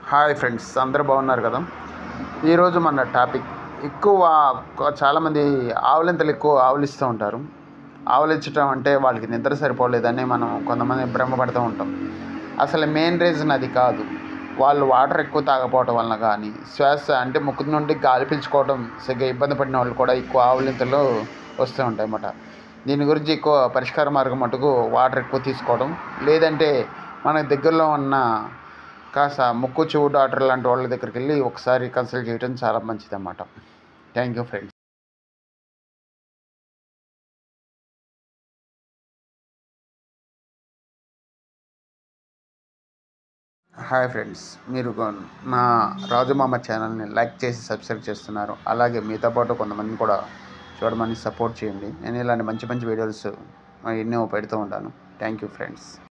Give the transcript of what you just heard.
hi friends అందరూ బాగున్నారు కదా ఈరోజు మన టాపిక్ ఎక్కువ చాలామంది ఆవులింతలు ఎక్కువ ఆవులిస్తూ ఉంటారు ఆవులించడం అంటే వాళ్ళకి నిద్ర సరిపోలేదని మనం కొంతమంది భ్రమపడుతూ ఉంటాం అసలు మెయిన్ రీజన్ అది కాదు వాళ్ళు వాటర్ ఎక్కువ తాగపోవటం వలన కానీ శ్వాస అంటే ముక్కు నుండి గాలి పీల్చుకోవడం సరిగ్గా ఇబ్బంది పడిన వాళ్ళు కూడా ఎక్కువ ఆవులింతలు వస్తూ ఉంటాయి అన్నమాట దీని గురించి ఎక్కువ పరిష్కార మార్గం మటుకు వాటర్ ఎక్కువ తీసుకోవడం లేదంటే మన దగ్గరలో ఉన్న కాస్త ముక్కు చెవు డాక్టర్ లాంటి వాళ్ళ దగ్గరికి వెళ్ళి ఒకసారి కన్సల్ట్ చేయడం చాలా మంచిది అన్నమాట thank you friends hi friends మీరు కొన్- నా రాజుమామ ఛానల్ని లైక్ చేసి సబ్స్క్రైబ్ చేస్తున్నారు అలాగే మీతో పాటు కొంతమందిని కూడా చూడమని సపోర్ట్ చేయండి నేను ఇలాంటి మంచి మంచి వీడియోస్ ఎన్నో పెడుతూ ఉంటాను థ్యాంక్ యూ ఫ్రెండ్స్